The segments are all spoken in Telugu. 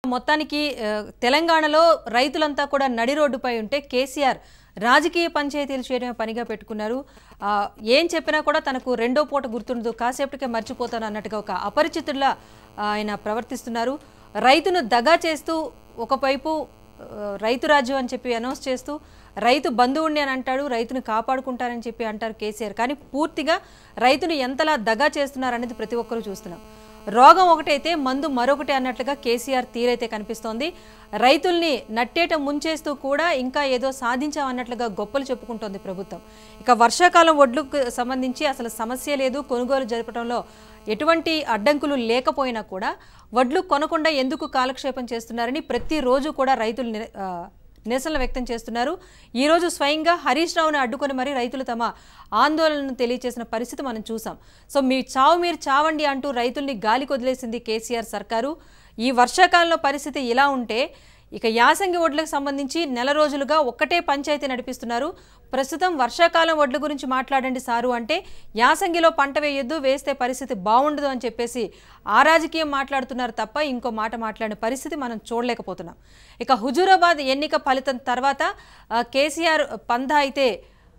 మొత్తానికి ఆ, తెలంగాణలో రైతులంతా కూడా నడి రోడ్డుపై ఉంటే కేసీఆర్ రాజకీయ పంచాయతీలు చేయడమే పనిగా పెట్టుకున్నారు ఆ, ఏం చెప్పినా కూడా తనకు రెండో పూట గుర్తుండదు కాసేపటికే మర్చిపోతాను అన్నట్టుగా ఒక అపరిచితుల్లా ఆ, ఆయన ప్రవర్తిస్తున్నారు రైతును దగా చేస్తూ ఒకవైపు ఆ, రైతు రాజ్యం అని చెప్పి అనౌన్స్ చేస్తూ రైతు బంధువుణ్ణి అని అంటాడు రైతును కాపాడుకుంటారని చెప్పి అంటారు కేసీఆర్ కానీ పూర్తిగా రైతును ఎంతలా దగా చేస్తున్నారనేది ప్రతి ఒక్కరూ చూస్తున్నాం రోగం ఒకటైతే మందు మరొకటి అన్నట్లుగా కేసీఆర్ తీరైతే కనిపిస్తోంది రైతుల్ని నట్టేట ముంచేస్తూ కూడా ఇంకా ఏదో సాధించామన్నట్లుగా గొప్పలు చెప్పుకుంటోంది ప్రభుత్వం ఇక వర్షాకాలం ఒడ్లకు సంబంధించి అసలు సమస్య లేదు కొనుగోలు జరపడంలో ఎటువంటి అడ్డంకులు లేకపోయినా కూడా వడ్లు కొనకుండా ఎందుకు కాలక్షేపం చేస్తున్నారని ప్రతిరోజు కూడా రైతులు నిర- ఆ, నిరసనలు వ్యక్తం చేస్తున్నారు ఈ రోజు స్వయంగా హరీష్ రావుని అడ్డుకొని మరి రైతులు తమ ఆందోళనను తెలియజేసిన పరిస్థితి మనం చూసాం సో మీ చావు మీరు చావండి అంటూ రైతుల్ని గాలికి వదిలేసింది కేసీఆర్ సర్కారు ఈ వర్షాకాలంలో పరిస్థితి ఇలా ఉంటే ఇక యాసంగి వడ్లకు సంబంధించి నెల రోజులుగా ఒక్కటే పంచాయతీ నడిపిస్తున్నారు ప్రస్తుతం వర్షాకాలం వడ్ల గురించి మాట్లాడండి సారు అంటే యాసంగిలో పంట వేయొద్దు వేస్తే పరిస్థితి బాగుండదు అని చెప్పేసి ఆ రాజకీయం మాట్లాడుతున్నారు తప్ప ఇంకో మాట మాట్లాడిన పరిస్థితి మనం చూడలేకపోతున్నాం ఇక హుజూరాబాద్ ఎన్నిక ఫలితం తర్వాత ఆ, కేసీఆర్ పందా అయితే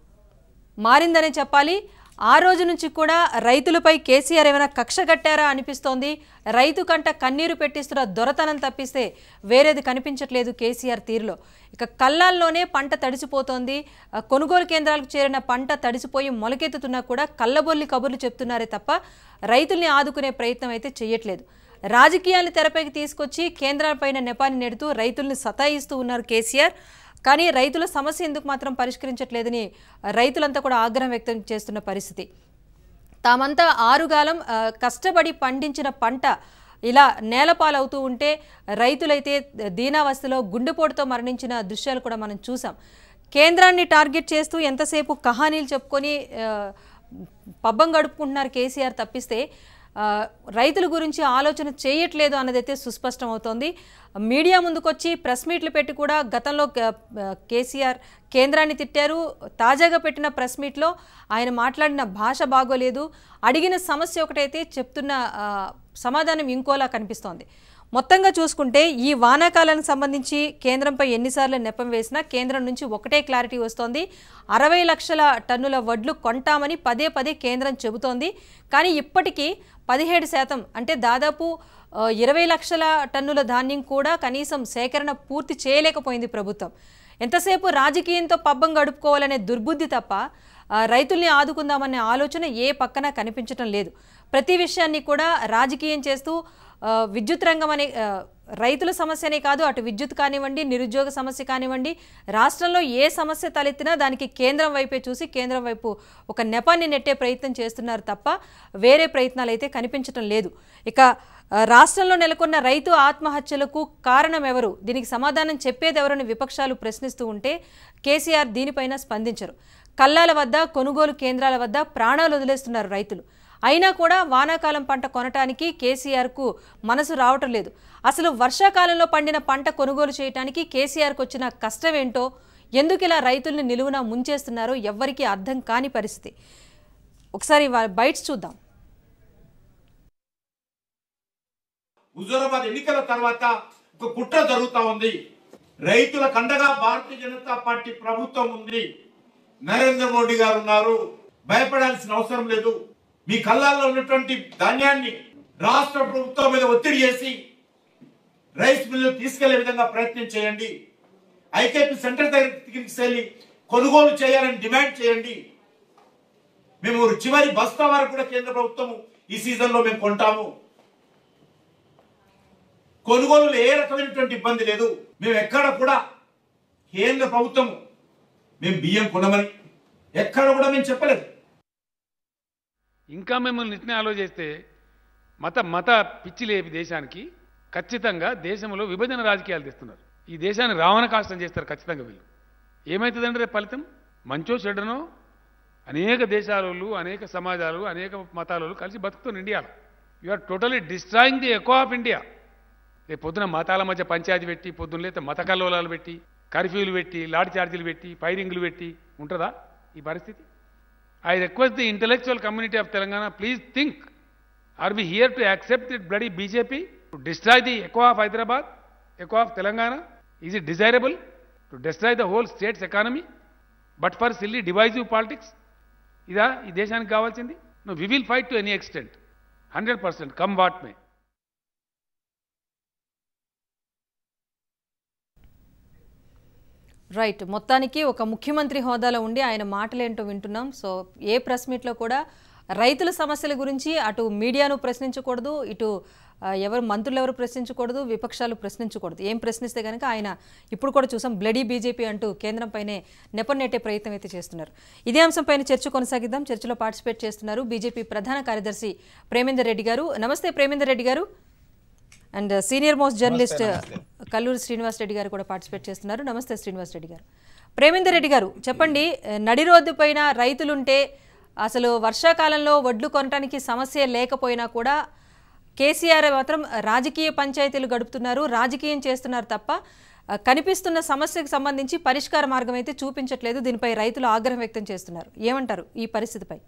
మారిందనే చెప్పాలి ఆ రోజు నుంచి కూడా రైతులపై కేసీఆర్ ఏమైనా కక్ష కట్టారా అనిపిస్తోంది రైతు కంట కన్నీరు పెట్టిస్తున్న దొరతనం తప్పిస్తే వేరేది కనిపించట్లేదు కేసీఆర్ తీరులో ఇక కళ్ళాల్లోనే పంట తడిసిపోతోంది ఆ, కొనుగోలు కేంద్రాలకు చేరిన పంట తడిసిపోయి మొలకెత్తుతున్నా కూడా కళ్ళబొల్లి కబుర్లు చెప్తున్నారే తప్ప రైతుల్ని ఆదుకునే ప్రయత్నం అయితే చేయట్లేదు రాజకీయాన్ని తెరపైకి తీసుకొచ్చి కేంద్రాలపైన నెపాన్ని నెడుతూ రైతుల్ని సతాయిస్తూ ఉన్నారు కేసీఆర్ కానీ రైతుల సమస్య ఎందుకు మాత్రం పరిష్కరించట్లేదని రైతులంతా కూడా ఆగ్రహం వ్యక్తం చేస్తున్న పరిస్థితి తామంతా ఆరుగాలం ఆ, కష్టపడి పండించిన పంట ఇలా నేలపాలవుతూ ఉంటే రైతులైతే దీనావస్థలో గుండెపోటుతో మరణించిన దృశ్యాలు కూడా మనం చూసాం కేంద్రాన్ని టార్గెట్ చేస్తూ ఎంతసేపు కహానీలు చెప్పుకొని ఆ, పబ్బం గడుపుకుంటున్నారు కేసీఆర్ తప్పిస్తే ఆ, రైతుల గురించి ఆలోచన చేయట్లేదు అన్నదైతే సుస్పష్టం అవుతోంది మీడియా ముందుకొచ్చి ప్రెస్ మీట్లు పెట్టి కూడా గతంలో క- కేసీఆర్ కేంద్రాన్ని తిట్టారు తాజాగా పెట్టిన ప్రెస్ మీట్లో ఆయన మాట్లాడిన భాష బాగోలేదు అడిగిన సమస్య ఒకటైతే చెప్తున్న ఆ, సమాధానం ఇంకోలా కనిపిస్తోంది మొత్తంగా చూసుకుంటే ఈ వానాకాలానికి సంబంధించి కేంద్రంపై ఎన్నిసార్లు నెపం వేసినా కేంద్రం నుంచి ఒకటే క్లారిటీ వస్తోంది అరవై లక్షల టన్నుల వడ్లు కొంటామని పదే పదే కేంద్రం చెబుతోంది కానీ ఇప్పటికీ పదిహేడు శాతం అంటే దాదాపు ఆ, ఇరవై లక్షల టన్నుల ధాన్యం కూడా కనీసం సేకరణ పూర్తి చేయలేకపోయింది ప్రభుత్వం ఎంతసేపు రాజకీయంతో పబ్బం గడుపుకోవాలనే దుర్బుద్ధి తప్ప ఆ, రైతుల్ని ఆదుకుందామనే ఆలోచన ఏ పక్కన కనిపించటం లేదు ప్రతి విషయాన్ని కూడా రాజకీయం చేస్తూ ఆ, విద్యుత్ రంగం అనే ఆ, రైతుల సమస్యనే కాదు అటు విద్యుత్ కానివ్వండి నిరుద్యోగ సమస్య కానివ్వండి రాష్ట్రంలో ఏ సమస్య తలెత్తినా దానికి కేంద్రం వైపే చూసి కేంద్రం వైపు ఒక నెపాన్ని నెట్టే ప్రయత్నం చేస్తున్నారు తప్ప వేరే ప్రయత్నాలు అయితే కనిపించటం లేదు ఇక ఆ, రాష్ట్రంలో నెలకొన్న రైతు ఆత్మహత్యలకు కారణం ఎవరు దీనికి సమాధానం చెప్పేది ఎవరని విపక్షాలు ప్రశ్నిస్తూ ఉంటే కేసీఆర్ దీనిపైన స్పందించరు కల్లాల వద్ద కొనుగోలు కేంద్రాల వద్ద ప్రాణాలు వదిలేస్తున్నారు రైతులు అయినా కూడా వానాకాలం పంట కొనటానికి కేసీఆర్కు మనసు రావటం లేదు అసలు వర్షాకాలంలో పండిన పంట కొనుగోలు చేయడానికి కేసీఆర్కు వచ్చిన కష్టం ఏంటో ఎందుకు ఇలా రైతుల్ని నిలువున ముంచేస్తున్నారో ఎవ్వరికీ అర్థం కాని పరిస్థితి ఒకసారి వా- బైట్స్ చూద్దాం హుజూరాబాద్ ఎన్నికల తర్వాత ఒక కుట్ర జరుగుతా ఉంది రైతుల కండగా భారతీయ జనతా పార్టీ ప్రభుత్వం ఉంది నరేంద్ర మోడీ గారు ఉన్నారు భయపడాల్సిన అవసరం లేదు మీ కళ్ళాల్లో ఉన్నటువంటి ధాన్యాన్ని రాష్ట్ర ప్రభుత్వం మీద ఒత్తిడి చేసి రైస్ మిల్లు తీసుకెళ్లే విధంగా ప్రయత్నం చేయండి ఐకేపీ సెంటర్ దగ్గరికి వెళ్ళి కొనుగోలు చేయాలని డిమాండ్ చేయండి మేము చివరి బస్తా వరకు కూడా కేంద్ర ప్రభుత్వం ఈ సీజన్ లో మేము కొంటాము కొనుగోలు ఏ రకమైనటువంటి ఇబ్బంది లేదు మేము ఎక్కడ కూడా కేంద్ర ప్రభుత్వం మేము బియ్యం కొనమని ఎక్కడ కూడా మేము చెప్పలేదు ఇంకా మిమ్మల్ని నిట్నే ఆలోచిస్తే మత మత పిచ్చి లేపి దేశానికి ఖచ్చితంగా దేశంలో విభజన రాజకీయాలు తెస్తున్నారు ఈ దేశాన్ని రావణ కాష్టం చేస్తారు ఖచ్చితంగా వీళ్ళు ఏమవుతుందంటే రేపు ఫలితం మంచో చెడ్డనో అనేక దేశాలు అనేక సమాజాలు అనేక మతాలు కలిసి బతుకుతున్న ఇండియాలో you are totally destroying the echo of India రేపు పొద్దున మతాల మధ్య పంచాయతీ పెట్టి పొద్దున్న లేతే మత కల్లోలాలు పెట్టి కర్ఫ్యూలు పెట్టి లాఠీ చార్జీలు పెట్టి ఫైరింగ్లు పెట్టి ఉంటుందా ఈ పరిస్థితి I request the intellectual community of Telangana please think are we here to accept that bloody BJP to destroy the echo of Hyderabad echo of Telangana? Is it desirable to destroy the whole state's economy? But for silly divisive politics? ఇదా ఈ దేశానికి కావాల్సింది no we will fight to any extent hundred percent come what may right మొత్తానికి ఒక ముఖ్యమంత్రి హోదాలో ఉండి ఆయన మాటలేంటో వింటున్నాం సో ఏ ప్రెస్ మీట్లో కూడా రైతుల సమస్యల గురించి అటు మీడియాను ప్రశ్నించకూడదు ఇటు ఆ, ఎవరు మంత్రులు ఎవరు ప్రశ్నించకూడదు విపక్షాలు ప్రశ్నించకూడదు ఏం ప్రశ్నిస్తే కనుక ఆయన ఇప్పుడు కూడా చూసాం బ్లడీ బీజేపీ అంటూ కేంద్రంపైనే నెపన్నెట్టే ప్రయత్నం అయితే చేస్తున్నారు ఇదే అంశంపైన చర్చ కొనసాగిద్దాం చర్చలో పార్టిసిపేట్ చేస్తున్నారు బీజేపీ ప్రధాన కార్యదర్శి ప్రేమేందర్ రెడ్డి గారు నమస్తే Premender Reddy garu and senior most journalist Kalluri Srinivas Reddy garu కూడా పార్టిసిపేట్ చేస్తున్నారు నమస్తే శ్రీనివాస్ రెడ్డి గారు ప్రేమేందర్ రెడ్డి గారు చెప్పండి నడి రోడ్డు పైన రైతులుంటే అసలు వర్షాకాలంలో వడ్లు కొనడానికి సమస్య లేకపోయినా కూడా కేసీఆర్ మాత్రం రాజకీయ పంచాయతీలు గడుపుతున్నారు రాజకీయం చేస్తున్నారు తప్ప ఆ, కనిపిస్తున్న సమస్యకు సంబంధించి పరిష్కార మార్గం అయితే చూపించట్లేదు దీనిపై రైతులు ఆగ్రహం వ్యక్తం చేస్తున్నారు ఏమంటారు ఈ పరిస్థితిపై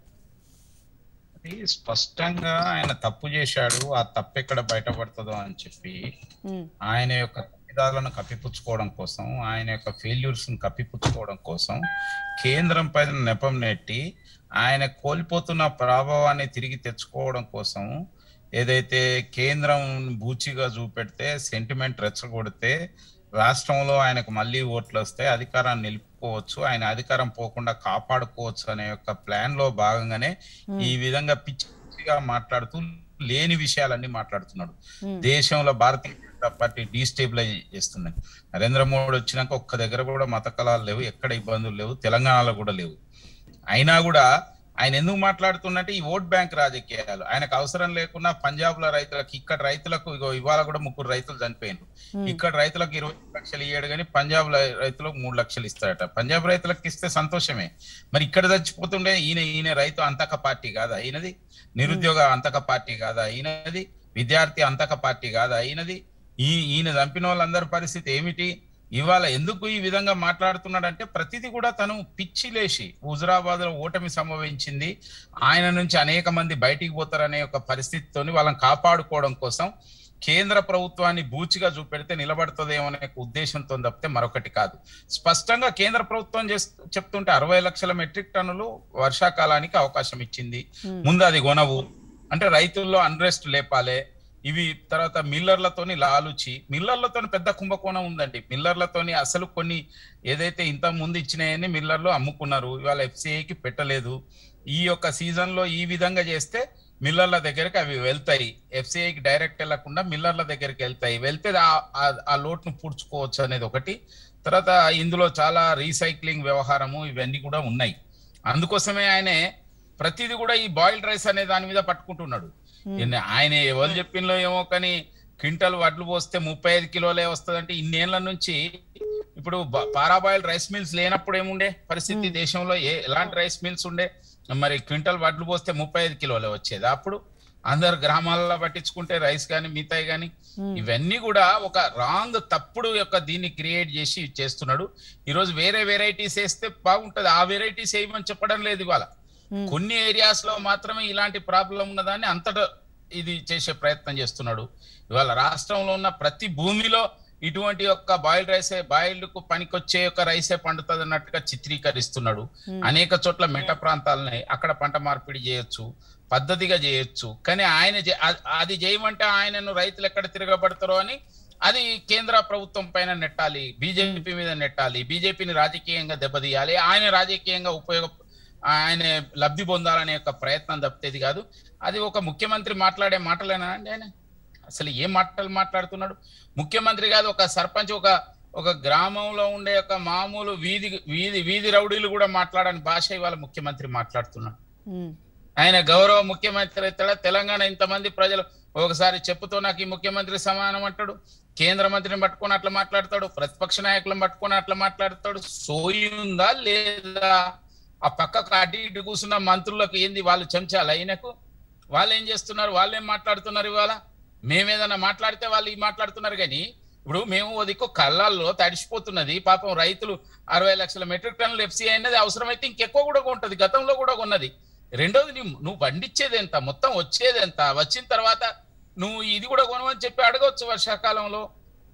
అది స్పష్టంగా ఆయన తప్పు చేశాడు ఆ తప్పు ఎక్కడ బయటపడుతుందో అని చెప్పి ఉమ్, ఆయన యొక్క తప్పిదాలను కప్పిపుచ్చుకోవడం కోసం ఆయన యొక్క ఫెయిల్యూర్స్ ని కప్పిపుచ్చుకోవడం కోసం కేంద్రం పైన నెపం నెట్టి ఆయన కోల్పోతున్న ప్రభావాన్ని తిరిగి తెచ్చుకోవడం కోసం ఏదైతే కేంద్రం బూచిగా చూపెడితే సెంటిమెంట్ రెచ్చగొడితే రాష్ట్రంలో ఆయనకు మళ్ళీ ఓట్లు వస్తే అధికారాన్ని నిలుపుకోవచ్చు ఆయన అధికారం పోకుండా కాపాడుకోవచ్చు అనే యొక్క ప్లాన్ లో భాగంగానే ఈ విధంగా పిచ్చి పిచ్చిగా మాట్లాడుతూ లేని విషయాలన్నీ మాట్లాడుతున్నాడు దేశంలో భారతీయ జనతా పార్టీ డీస్టేబిలైజ్ చేస్తుంది నరేంద్ర మోడీ వచ్చినాక ఒక్క దగ్గర కూడా మత కళాలు లేవు ఎక్కడ ఇబ్బందులు లేవు తెలంగాణలో కూడా లేవు అయినా కూడా ఆయన ఎందుకు మాట్లాడుతున్నట్టే ఈ ఓట్ బ్యాంక్ రాజకీయాలు ఆయనకు అవసరం లేకున్నా పంజాబ్ లో రైతులకు ఇక్కడ రైతులకు ఇగో ఇవాళ కూడా ముగ్గురు రైతులు చనిపోయినారు ఇక్కడ రైతులకు ఇరవై లక్షలు ఇయ్యాడు కానీ పంజాబ్ లో- రైతులకు మూడు లక్షలు ఇస్తాడట పంజాబ్ రైతులకు ఇస్తే సంతోషమే మరి ఇక్కడ చచ్చిపోతుండే ఈయన ఈయన రైతు అంతక పార్టీ కాదా ఈయనది నిరుద్యోగ అంతక పార్టీ కాదా ఈయనది విద్యార్థి అంతక పార్టీ కాదా ఈయనది ఈ ఈయన చంపిన వాళ్ళందరి పరిస్థితి ఏమిటి ఇవాళ ఎందుకు ఈ విధంగా మాట్లాడుతున్నాడంటే ప్రతిదీ కూడా తను పిచ్చి లేచి హుజరాబాద్ లో ఓటమి సంభవించింది ఆయన నుంచి అనేక మంది బయటికి పోతారనే ఒక పరిస్థితితోని వాళ్ళని కాపాడుకోవడం కోసం కేంద్ర ప్రభుత్వాన్ని బూచిగా చూపెడితే నిలబడుతుందేమో అనే ఉద్దేశంతో తప్పితే మరొకటి కాదు స్పష్టంగా కేంద్ర ప్రభుత్వం చేస్తూ చెప్తుంటే అరవై లక్షల మెట్రిక్ టన్నులు వర్షాకాలానికి అవకాశం ఇచ్చింది ముందు అది కొనవు అంటే రైతుల్లో అన్రెస్ట్ లేపాలే ఇవి తర్వాత మిల్లర్లతోని లాలుచి మిల్లర్లతోని పెద్ద కుంభకోణం ఉందండి మిల్లర్లతోని అసలు కొన్ని ఏదైతే ఇంత ముందు ఇచ్చినాయని మిల్లర్లు అమ్ముకున్నారు ఇవాళ FCI కి పెట్టలేదు ఈ యొక్క సీజన్ లో ఈ విధంగా చేస్తే మిల్లర్ల దగ్గరికి అవి వెళ్తాయి ఎఫ్సిఐకి డైరెక్ట్ వెళ్లకుండా మిల్లర్ల దగ్గరికి వెళ్తాయి వెళ్తే ఆ- ఆ- ఆ లోటును పూడ్చుకోవచ్చు అనేది ఒకటి తర్వాత ఇందులో చాలా రీసైక్లింగ్ వ్యవహారము ఇవన్నీ కూడా ఉన్నాయి అందుకోసమే ఆయనే ప్రతిదీ కూడా ఈ బాయిల్డ్ రైస్ అనే దాని మీద పట్టుకుంటున్నాడు ఈయన- ఆయన ఎవరు చెప్పినలో ఏమో కానీ క్వింటల్ వడ్లు పోస్తే ముప్పై ఐదు కిలోలే వస్తుందంటే ఇన్నేళ్ల నుంచి ఇప్పుడు పారాబాయిల్ రైస్ మిల్స్ లేనప్పుడు ఏముండే పరిస్థితి దేశంలో ఏ ఎలాంటి రైస్ మిల్స్ ఉండే మరి క్వింటల్ వడ్లు పోస్తే ముప్పై ఐదు కిలోలే వచ్చేది అప్పుడు అందరు గ్రామాలలో పట్టించుకుంటే రైస్ కానీ మిగతాయి కానీ ఇవన్నీ కూడా ఒక రాంగ్ తప్పుడు యొక్క దీన్ని క్రియేట్ చేసి చేస్తున్నాడు ఈ రోజు వేరే వెరైటీస్ వేస్తే బాగుంటది ఆ వెరైటీస్ వేయమని చెప్పడం లేదు ఇవాళ కొన్ని ఏరియాస్ లో మాత్రమే ఇలాంటి ప్రాబ్లం ఉన్నదాన్ని అంతటా ఇది చేసే ప్రయత్నం చేస్తున్నాడు ఇవాళ రాష్ట్రంలో ఉన్న ప్రతి భూమిలో ఇటువంటి యొక్క బాయిల్డ్ రైసే బాయిల్డ్ కు పనికొచ్చే యొక్క రైసే పండుతుంది అన్నట్టుగా చిత్రీకరిస్తున్నాడు అనేక చోట్ల మెట్ట ప్రాంతాలని అక్కడ పంట మార్పిడి చేయొచ్చు పద్ధతిగా చేయొచ్చు కానీ ఆయన చే- అ- అది చేయమంటే ఆయనను రైతులు ఎక్కడ తిరగబడతారో అని అది కేంద్ర ప్రభుత్వం పైన నెట్టాలి బీజేపీ మీద నెట్టాలి బీజేపీని రాజకీయంగా దెబ్బతీయాలి ఆయన రాజకీయంగా ఉపయోగ ఆయన లబ్ధి పొందాలనే యొక్క ప్రయత్నం తప్పితేది కాదు అది ఒక ముఖ్యమంత్రి మాట్లాడే మాటలేనా అండి ఆయన అసలు ఏం మాటలు మాట్లాడుతున్నాడు ముఖ్యమంత్రి కాదు ఒక సర్పంచ్ ఒక ఒక గ్రామంలో ఉండే ఒక మామూలు వీధి వీధి వీధి రౌడీలు కూడా మాట్లాడని భాష ఇవాళ ముఖ్యమంత్రి మాట్లాడుతున్నాడు ఉమ్, ఆయన గౌరవ ముఖ్యమంత్రి అవుతాడా తెలంగాణ ఇంతమంది ప్రజలు ఒకసారి చెప్పుతో నాకు ఈ ముఖ్యమంత్రి సమానం అంటాడు కేంద్ర మంత్రిని పట్టుకొని అట్లా మాట్లాడతాడు ప్రతిపక్ష నాయకులను పట్టుకొని అట్లా మాట్లాడతాడు సోయి ఉందా లేదా ఆ పక్కకు అటు ఇటు కూర్చున్న మంత్రులకు ఏంది వాళ్ళు చెంచాలి ఆయనకు వాళ్ళు ఏం చేస్తున్నారు వాళ్ళు ఏం మాట్లాడుతున్నారు ఇవాళ మేమేదన్నా మాట్లాడితే వాళ్ళు ఈ మాట్లాడుతున్నారు కానీ ఇప్పుడు మేము ఓ దిక్కు కళ్ళల్లో తడిసిపోతున్నది పాపం రైతులు అరవై లక్షల మెట్రిక్ టన్నులు ఎఫ్సీ అయినది అవసరమైతే ఇంకెక్కువ కూడా ఉంటది గతంలో కూడా ఉన్నది రెండోది నీ- నువ్వు పండించేది ఎంత మొత్తం వచ్చేది ఎంత వచ్చిన తర్వాత నువ్వు ఇది కూడా కొనమని చెప్పి అడగవచ్చు వర్షాకాలంలో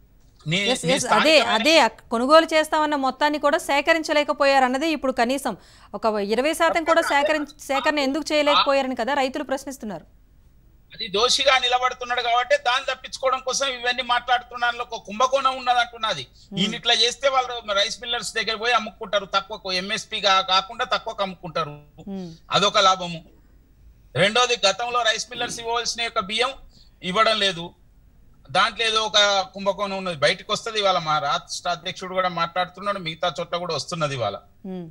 నీ- Yes, నీ yes, అదే స్థానికమైన- అదే అక్- కొనుగోలు చేస్తామన్న మొత్తాన్ని కూడా సేకరించలేకపోయారు అన్నది ఇప్పుడు కనీసం ఒక ఇరవై శాతం కూడా సేకరి సేకరణ ఎందుకు చేయలేకపోయారని కదా రైతులు ప్రశ్నిస్తున్నారు అది దోషిగా నిలబడుతున్నాడు కాబట్టి దాన్ని తప్పించుకోవడం కోసం ఇవన్నీ మాట్లాడుతున్నాను ఒక కుంభకోణం ఉన్నది అంటున్నది ఈయన ఇట్లా చేస్తే వాళ్ళు రైస్ మిల్లర్స్ దగ్గర పోయి అమ్ముకుంటారు తక్కువ ఎంఎస్పి కాకుండా తక్కువకు అమ్ముకుంటారు ఉమ్, అదొక లాభము రెండోది గతంలో రైస్ మిల్లర్స్ ఇవ్వవలసిన యొక్క బియ్యం ఇవ్వడం లేదు దాంట్లో ఏదో ఒక కుంభకోణం ఉన్నది బయటకు వస్తుంది ఇవాళ మా రాష్ట్ర అధ్యక్షుడు కూడా మాట్లాడుతున్నాడు మిగతా చోట్ల కూడా వస్తున్నది ఇవాళ ఉమ్.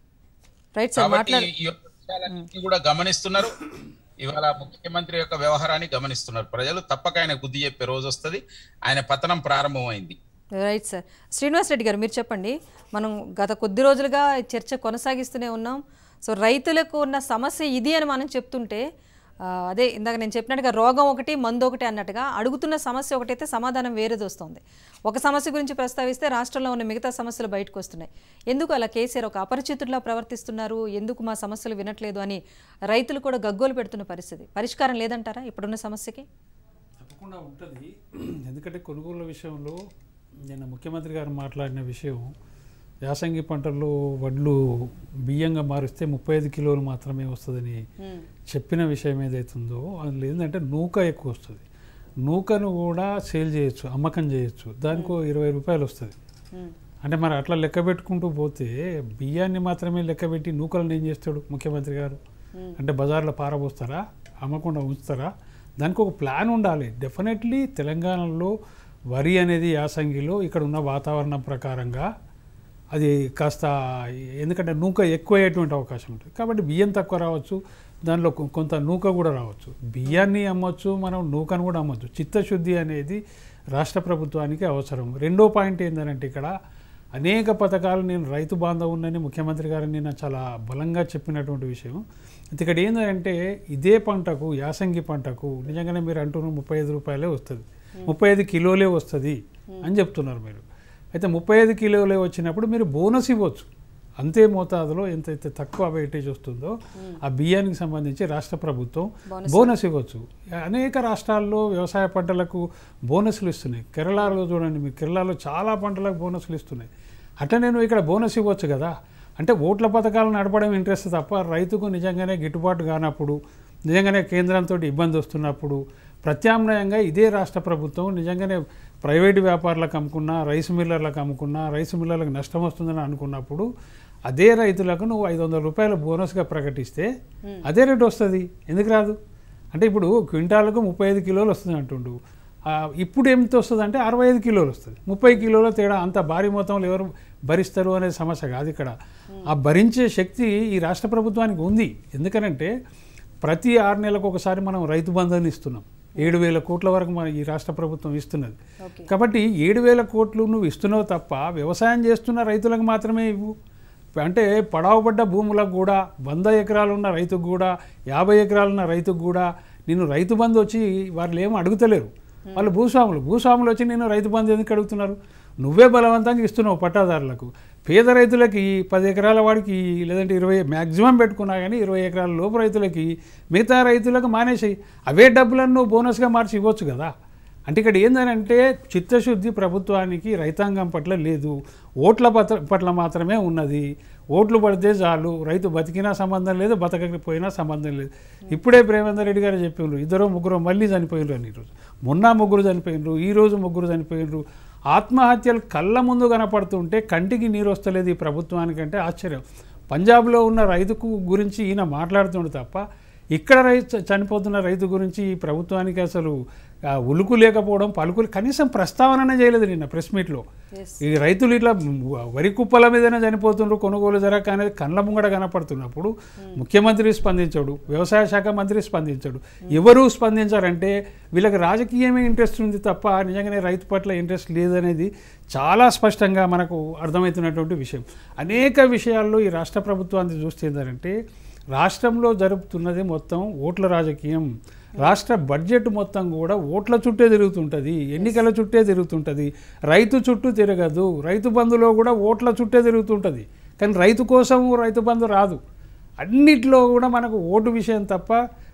రైట్ సార్ కాబట్టి మాట్లాడు ఈ యొక్క విషయాలన్నింటినీ కూడా గమనిస్తున్నారు ఇవాళ ముఖ్యమంత్రి యొక్క వ్యవహారాన్ని గమనిస్తున్నారు ప్రజలు తప్పక ఆయన బుద్ధి చెప్పే రోజు వస్తుంది ఆయన పతనం ప్రారంభమైంది రైట్ సార్ శ్రీనివాస్ రెడ్డి గారు మీరు చెప్పండి మనం గత కొద్ది రోజులుగా ఈ చర్చ కొనసాగిస్తూనే ఉన్నాం సో రైతులకు ఉన్న సమస్య ఇది అని మనం చెప్తుంటే ఆ, అదే ఇందాక నేను చెప్పినట్టుగా రోగం ఒకటి మందు ఒకటి అన్నట్టుగా అడుగుతున్న సమస్య ఒకటైతే సమాధానం వేరేది వస్తుంది ఒక సమస్య గురించి ప్రస్తావిస్తే రాష్ట్రంలో ఉన్న మిగతా సమస్యలు బయటకు వస్తున్నాయి ఎందుకు అలా కేసీఆర్ ఒక అపరిచితుడిలా ప్రవర్తిస్తున్నారు ఎందుకు మా సమస్యలు వినట్లేదు అని రైతులు కూడా గగ్గోలు పెడుతున్న పరిస్థితి పరిష్కారం లేదంటారా ఇప్పుడున్న సమస్యకి తప్పకుండా ఉంటుంది ఎందుకంటే కొనుగోలు విషయంలో నిన్న ముఖ్యమంత్రి గారు మాట్లాడిన విషయం యాసంగి పంటల్లో వడ్లు బియ్యంగా మారిస్తే ముప్పై ఐదు కిలోలు మాత్రమే వస్తుందని చెప్పిన విషయం ఏదైతుందో అందులో ఏంటంటే నూక ఎక్కువ వస్తుంది నూకను కూడా సేల్ చేయొచ్చు అమ్మకం చేయొచ్చు దానికో ఇరవై రూపాయలు వస్తుంది అంటే మరి అట్లా లెక్క పెట్టుకుంటూ పోతే బియ్యాన్ని మాత్రమే లెక్క పెట్టి నూకలను ఏం చేస్తాడు ముఖ్యమంత్రి గారు అంటే బజార్లో పారబోస్తారా అమ్మకుండా ఉంచుతారా దానికి ఒక ప్లాన్ ఉండాలి డెఫినెట్లీ తెలంగాణలో వరి అనేది యాసంగిలో ఇక్కడ ఉన్న వాతావరణం ప్రకారంగా అది కాస్త ఎందుకంటే నూక ఎక్కువ అయ్యేటువంటి అవకాశం ఉంటుంది కాబట్టి బియ్యం తక్కువ రావచ్చు దానిలో కొ- కొంత నూక కూడా రావచ్చు బియ్యాన్ని అమ్మొచ్చు మనం నూకను కూడా అమ్మొచ్చు చిత్తశుద్ధి అనేది రాష్ట్ర ప్రభుత్వానికి అవసరం రెండో పాయింట్ ఏంటంటే ఇక్కడ అనేక పథకాలు నేను రైతు బాంధవునని ముఖ్యమంత్రి గారు నిన్న చాలా బలంగా చెప్పినటువంటి విషయం అయితే ఇక్కడ ఏంటంటే ఇదే పంటకు యాసంగి పంటకు నిజంగానే మీరు అంటున్న ముప్పై ఐదు రూపాయలే వస్తుంది ముప్పై ఐదు కిలోలే వస్తుంది అని చెప్తున్నారు మీరు అయితే ముప్పై ఐదు కిలోలే వచ్చినప్పుడు మీరు బోనస్ ఇవ్వచ్చు అంతే మోతాదులో ఎంతైతే తక్కువ వెయిటేజ్ వస్తుందో ఆ బియ్యానికి సంబంధించి రాష్ట్ర ప్రభుత్వం బోనస్ ఇవ్వచ్చు అనేక రాష్ట్రాల్లో వ్యవసాయ పంటలకు బోనస్లు ఇస్తున్నాయి కేరళలో చూడండి మీ కేరళలో చాలా పంటలకు బోనస్లు ఇస్తున్నాయి అట్లా నేను ఇక్కడ బోనస్ ఇవ్వచ్చు కదా అంటే ఓట్ల పథకాలు నడపడం ఇంట్రెస్ట్ తప్ప రైతుకు నిజంగానే గిట్టుబాటు కానప్పుడు నిజంగానే కేంద్రంతో ఇబ్బంది వస్తున్నప్పుడు ప్రత్యామ్నాయంగా ఇదే రాష్ట్ర ప్రభుత్వం నిజంగానే ప్రైవేటు వ్యాపారులకు అమ్ముకున్నా రైస్ మిల్లర్లకు అమ్ముకున్నా రైస్ మిల్లర్లకు నష్టం వస్తుందని అనుకున్నప్పుడు అదే రైతులకు నువ్వు ఐదు వందల రూపాయల బోనస్గా ప్రకటిస్తే అదే రేటు వస్తుంది ఎందుకు రాదు అంటే ఇప్పుడు క్వింటాలకు ముప్పై ఐదు కిలోలు వస్తుంది అంటుండు ఆ, ఇప్పుడు ఎంత వస్తుంది అంటే అరవై ఐదు కిలోలు వస్తుంది ముప్పై కిలోల తేడా అంత భారీ మొత్తంలో ఎవరు భరిస్తారు అనే సమస్య కాదు ఇక్కడ ఆ భరించే శక్తి ఈ రాష్ట్ర ప్రభుత్వానికి ఉంది ఎందుకనంటే ప్రతి ఆరు నెలలకు ఒకసారి మనం రైతు బంధాన్ని ఇస్తున్నాం ఏడు వేల కోట్ల వరకు మన ఈ రాష్ట్ర ప్రభుత్వం ఇస్తున్నది కాబట్టి ఏడు వేల కోట్లు నువ్వు ఇస్తున్నావు తప్ప వ్యవసాయం చేస్తున్న రైతులకు మాత్రమే ఇవ్వు అంటే పడావబడ్డ భూములకు కూడా వంద ఎకరాలు ఉన్న రైతుకు కూడా యాభై ఎకరాలు ఉన్న రైతుకు కూడా నేను రైతు బంధు వచ్చి వాళ్ళు ఏమో అడుగుతలేరు వాళ్ళు భూస్వాములు భూస్వాములు వచ్చి నేను రైతు బంధు ఎందుకు అడుగుతున్నారు నువ్వే బలవంతంగా ఇస్తున్నావు పట్టాదారులకు పేద రైతులకి పది ఎకరాల వాడికి లేదంటే ఇరవై మ్యాక్సిమం పెట్టుకున్నా కానీ ఇరవై ఎకరాల లోపు రైతులకి మిగతా రైతులకు మానేసాయి అవే డబ్బులను నువ్వు బోనస్గా మార్చి ఇవ్వచ్చు కదా అంటే ఇక్కడ ఏంటంటే చిత్తశుద్ధి ప్రభుత్వానికి రైతాంగం పట్ల లేదు ఓట్ల పట్ల పట్ల మాత్రమే ఉన్నది ఓట్లు పడితే చాలు రైతు బతికినా సంబంధం లేదు బతకపోయినా సంబంధం లేదు ఇప్పుడే ప్రేమేందర్ రెడ్డి గారు చెప్పిండ్రు ఇద్దరు ముగ్గురు మళ్ళీ చనిపోయినరు అని ఈరోజు మొన్న ముగ్గురు చనిపోయినరు ఈ రోజు ముగ్గురు చనిపోయినరు ఆత్మహత్యలు కళ్ళ ముందు కనపడుతుంటే కంటికి నీరు వస్తలేదు ఈ ప్రభుత్వానికంటే ఆశ్చర్యం పంజాబ్లో ఉన్న రైతుకు గురించి ఈయన మాట్లాడుతుండు తప్ప ఇక్కడ రైతు చనిపోతున్న రైతు గురించి ఈ ప్రభుత్వానికి అసలు ఆ, ఉలుకు లేకపోవడం పలుకులు కనీసం ప్రస్తావననే చేయలేదు నిన్న ప్రెస్ మీట్లో Yes. ఈ రైతులు ఇట్లా వరి కుప్పల మీదనే చనిపోతుండ్రు కొనుగోలు జరగ అనేది కళ్ళ ముంగడ కనపడుతున్నప్పుడు ముఖ్యమంత్రి స్పందించాడు వ్యవసాయ శాఖ మంత్రి స్పందించాడు ఎవరు స్పందించారంటే వీళ్ళకి రాజకీయమే ఇంట్రెస్ట్ ఉంది తప్ప నిజంగానే రైతు పట్ల ఇంట్రెస్ట్ లేదనేది చాలా స్పష్టంగా మనకు అర్థమవుతున్నటువంటి విషయం అనేక విషయాల్లో ఈ రాష్ట్ర ప్రభుత్వాన్ని చూస్తే ఏంటంటే రాష్ట్రంలో జరుపుతున్నది మొత్తం ఓట్ల రాజకీయం రాష్ట్ర బడ్జెట్ మొత్తం కూడా ఓట్ల చుట్టే తిరుగుతుంటుంది ఎన్నికల చుట్టే తిరుగుతుంటుంది రైతు చుట్టూ తిరగదు రైతు బంధులో కూడా ఓట్ల చుట్టే తిరుగుతుంటుంది కానీ రైతు కోసం రైతు బంధు రాదు అన్నిట్లో కూడా మనకు ఓటు విషయం తప్ప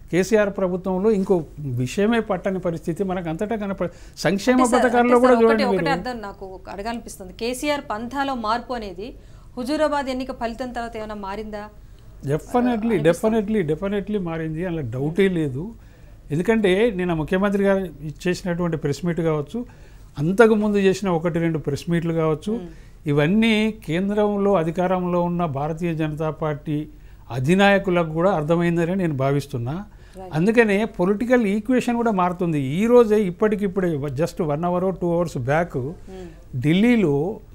కేసీఆర్ ప్రభుత్వంలో ఇంకో విషయమే పట్టని పరిస్థితి మనకు అంతటా కనపడ సంక్షేమ అంటే సార్, పథకాల్లో అంటే కూడా సార్, ఒకటి చూడండి ఒకటి మీరు. అర్థం నాకు అడగాలనిపిస్తుంది కేసీఆర్ పంథాలో మార్పు అనేది హుజూరాబాద్ ఎన్నిక ఫలితం తర్వాత ఏమైనా మారిందా డెఫినెట్లీ డెఫినెట్లీ డెఫినెట్లీ మారింది అలా డౌటే లేదు ఎందుకంటే నేను ఆ ముఖ్యమంత్రి గారు చేసినటువంటి ప్రెస్ మీట్ కావచ్చు అంతకు ముందు చేసిన ఒకటి రెండు ప్రెస్ మీట్లు కావచ్చు ఇవన్నీ కేంద్రంలో అధికారంలో ఉన్న భారతీయ జనతా పార్టీ అధినాయకులకు కూడా అర్థమైందని నేను భావిస్తున్నా అందుకనే పొలిటికల్ ఈక్వేషన్ కూడా మారుతుంది ఈ రోజే ఇప్పటికిప్పుడే just one hour two hours back ఢిల్లీలో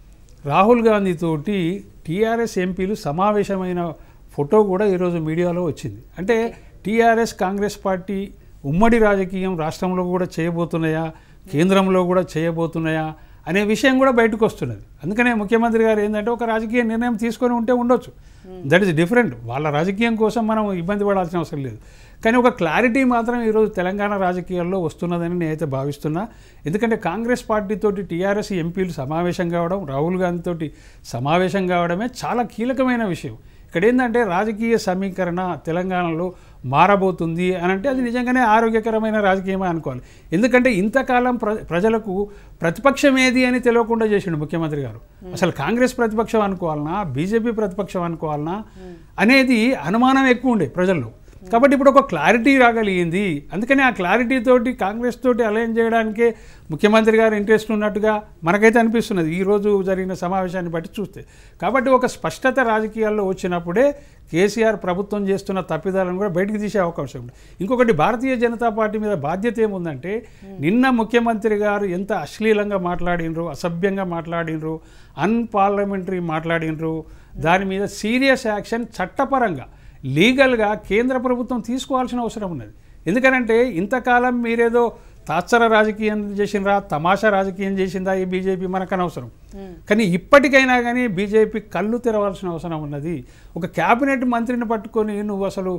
రాహుల్ గాంధీ తోటి టీఆర్ఎస్ ఎంపీలు సమావేశమైన ఫోటో కూడా ఈరోజు మీడియాలో వచ్చింది అంటే టీఆర్ఎస్ కాంగ్రెస్ పార్టీ ఉమ్మడి రాజకీయం రాష్ట్రంలో కూడా చేయబోతున్నాయా కేంద్రంలో కూడా చేయబోతున్నాయా అనే విషయం కూడా బయటకు వస్తున్నది అందుకనే ముఖ్యమంత్రి గారు ఏంటంటే ఒక రాజకీయ నిర్ణయం తీసుకొని ఉంటే ఉండొచ్చు దట్ ఈస్ డిఫరెంట్ వాళ్ళ రాజకీయం కోసం మనం ఇబ్బంది పడాల్సిన అవసరం లేదు కానీ ఒక క్లారిటీ మాత్రం ఈరోజు తెలంగాణ రాజకీయాల్లో వస్తున్నదని నేనైతే భావిస్తున్నా ఎందుకంటే కాంగ్రెస్ పార్టీతోటి టీఆర్ఎస్ ఎంపీలు సమావేశం కావడం రాహుల్ గాంధీతోటి సమావేశం కావడమే చాలా కీలకమైన విషయం ఇక్కడ ఏంటంటే రాజకీయ సమీకరణ తెలంగాణలో మారబోతుంది అని అంటే అది నిజంగానే ఆరోగ్యకరమైన రాజకీయమే అనుకోవాలి ఎందుకంటే ఇంతకాలం ప్ర ప్రజలకు ప్రతిపక్షం ఏది అని తెలియకుండా చేసిండు ముఖ్యమంత్రి గారు అసలు కాంగ్రెస్ ప్రతిపక్షం అనుకోవాలనా బీజేపీ ప్రతిపక్షం అనుకోవాలనా అనేది అనుమానం ఎక్కువ ఉండే ప్రజల్లో కాబట్టి ఇప్పుడు ఒక క్లారిటీ రాగలిగింది అందుకని ఆ క్లారిటీ తోటి కాంగ్రెస్ తోటి అలైన్ చేయడానికే ముఖ్యమంత్రి గారు ఇంట్రెస్ట్ ఉన్నట్టుగా మనకైతే అనిపిస్తున్నది ఈ రోజు జరిగిన సమావేశాన్ని బట్టి చూస్తే కాబట్టి ఒక స్పష్టత రాజకీయాల్లో వచ్చినప్పుడే కేసీఆర్ ప్రభుత్వం చేస్తున్న తప్పిదాలను కూడా బయటికి తీసే అవకాశం ఉంది ఇంకొకటి భారతీయ జనతా పార్టీ మీద బాధ్యత ఏముందంటే నిన్న ముఖ్యమంత్రి గారు ఎంత అశ్లీలంగా మాట్లాడినరు అసభ్యంగా మాట్లాడినరు అన్పార్లమెంటరీ మాట్లాడినరు దాని మీద సీరియస్ యాక్షన్ చట్టపరంగా లీగల్గా కేంద్ర ప్రభుత్వం తీసుకోవాల్సిన అవసరం ఉన్నది ఎందుకనంటే ఇంతకాలం మీరేదో తాత్సర రాజకీయం చేసిండ్రా తమాషా రాజకీయం చేసిందా ఈ బీజేపీ మనకు అనవసరం కానీ ఇప్పటికైనా కానీ బీజేపీ కళ్ళు తెరవాల్సిన అవసరం ఉన్నది ఒక క్యాబినెట్ మంత్రిని పట్టుకొని నువ్వు అసలు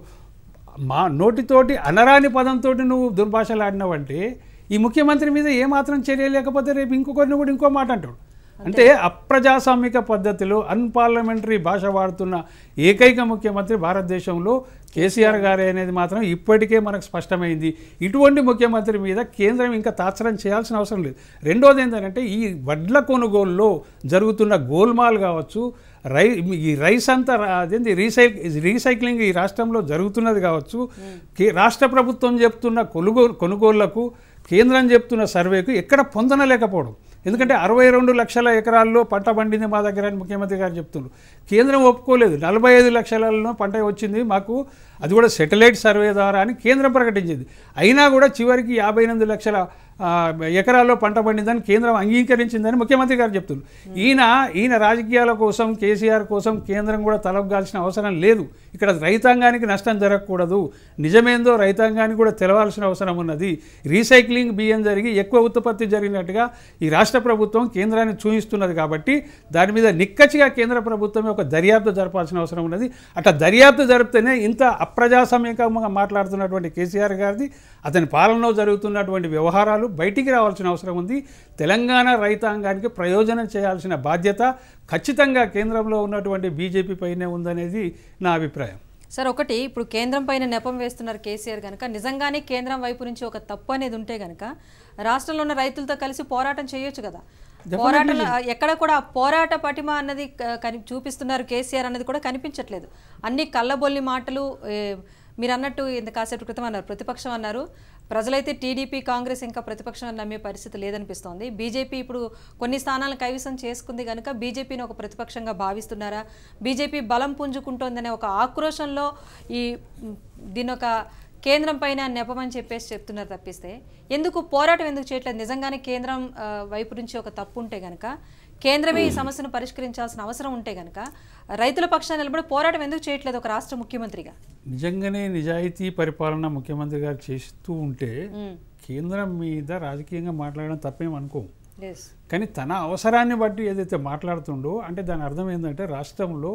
మా నోటితోటి అనరాని పదంతో నువ్వు దుర్భాషలాడినావంటే ఈ ముఖ్యమంత్రి మీద ఏమాత్రం చర్య లేకపోతే రేపు ఇంకొకరిని కూడా ఇంకో మాట అంటాడు అంటే అప్రజాస్వామిక పద్ధతిలో అన్పార్లమెంటరీ భాష వాడుతున్న ఏకైక ముఖ్యమంత్రి భారతదేశంలో కేసీఆర్ గారే అనేది మాత్రం ఇప్పటికే మనకు స్పష్టమైంది ఇటువంటి ముఖ్యమంత్రి మీద కేంద్రం ఇంకా తాత్సరం చేయాల్సిన అవసరం లేదు రెండోది ఏంటంటే ఈ వడ్ల కొనుగోలులో జరుగుతున్న గోల్మాల్ కావచ్చు రై ఈ రైస్ అంతా రా- అదేంటి రీసై రీసైక్లింగ్ ఈ రాష్ట్రంలో జరుగుతున్నది కావచ్చు కే- రాష్ట్ర ప్రభుత్వం చెప్తున్న కొనుగోలు కొనుగోళ్లకు కేంద్రం చెప్తున్న సర్వేకు ఎక్కడ పొందనలేకపోవడం ఎందుకంటే అరవై రెండు లక్షల ఎకరాల్లో పంట పండింది మా దగ్గర అని ముఖ్యమంత్రి గారు చెప్తున్నారు కేంద్రం ఒప్పుకోలేదు నలభై ఐదు లక్షలలో పంట వచ్చింది మాకు అది కూడా సెటిలైట్ సర్వే ద్వారా అని కేంద్రం ప్రకటించింది అయినా కూడా చివరికి యాభై ఎనిమిది లక్షల ఆ, ఎకరాల్లో పంట పండిందని కేంద్రం అంగీకరించిందని ముఖ్యమంత్రి గారు చెప్తున్నారు ఈయన ఈయన రాజకీయాల కోసం కేసీఆర్ కోసం కేంద్రం కూడా తలగాల్సిన అవసరం లేదు ఇక్కడ రైతాంగానికి నష్టం జరగకూడదు నిజమేందో రైతాంగానికి కూడా తెలవాల్సిన అవసరం ఉన్నది రీసైక్లింగ్ బియ్యం జరిగి ఎక్కువ ఉత్పత్తి జరిగినట్టుగా ఈ రాష్ట్ర ప్రభుత్వం కేంద్రాన్ని చూపిస్తున్నది కాబట్టి దాని మీద నిక్కచ్చిగా కేంద్ర ప్రభుత్వమే ఒక దర్యాప్తు జరపాల్సిన అవసరం ఉన్నది అట్లా దర్యాప్తు జరిపితేనే ఇంత అప్రజాస్వామ్యంగా మాట్లాడుతున్నటువంటి కేసీఆర్ గారిది అతని పాలనలో జరుగుతున్నటువంటి వ్యవహారాలు బయటికి రావాల్సిన అవసరం ఉంది తెలంగాణ రైతాంగానికి ప్రయోజనం చేయాల్సిన బాధ్యత ఖచ్చితంగా కేంద్రంలో ఉన్నటువంటి బీజేపీ పైనే ఉందనేది నా అభిప్రాయం సార్ ఒకటి ఇప్పుడు కేంద్రం పైన నెపం వేస్తున్నారు కేసీఆర్ కనుక నిజంగానే కేంద్రం వైపు నుంచి ఒక తప్పు అనేది ఉంటే కనుక రాష్ట్రంలో ఉన్న రైతులతో కలిసి పోరాటం చేయొచ్చు కదా పోరాటం ఎక్కడ కూడా ఆ పోరాట పటిమ అన్నది క- కని చూపిస్తున్నారు కేసీఆర్ అన్నది కూడా కనిపించట్లేదు అన్ని కళ్ళబొల్లి మాటలు ఏ, మీరు అన్నట్టు ఇంత కాసేపు క్రితం అన్నారు ప్రతిపక్షం అన్నారు ప్రజలైతే టీడీపీ కాంగ్రెస్ ఇంకా ప్రతిపక్షం అని నమ్మే పరిస్థితి లేదనిపిస్తోంది బీజేపీ ఇప్పుడు కొన్ని స్థానాలను కైవసం చేసుకుంది కనుక బీజేపీని ఒక ప్రతిపక్షంగా భావిస్తున్నారా బీజేపీ బలం పుంజుకుంటోందనే ఒక ఆక్రోశంలో ఈ మ్, దీని ఒక కేంద్రం పైన నెపమని చెప్పేసి చెప్తున్నారు తప్పిస్తే ఎందుకు పోరాటం ఎందుకు చేయట్లేదు నిజంగానే కేంద్రం ఆ, వైపు నుంచి ఒక తప్పు ఉంటే గనక కేంద్రమే ఈ సమస్యను పరిష్కరించాల్సిన అవసరం ఉంటే గనక రైతుల పక్షాన్ని నిలబడి పోరాటం ఎందుకు చేయట్లేదు ఒక రాష్ట్ర ముఖ్యమంత్రిగా నిజంగానే నిజాయితీ పరిపాలన ముఖ్యమంత్రి గారు చేస్తూ ఉంటే కేంద్రం మీద రాజకీయంగా మాట్లాడడం తప్పేం అనుకోము ఎస్ కానీ తన అవసరాన్ని బట్టి ఏదైతే మాట్లాడుతుండో అంటే దాని అర్థం ఏంటంటే రాష్ట్రంలో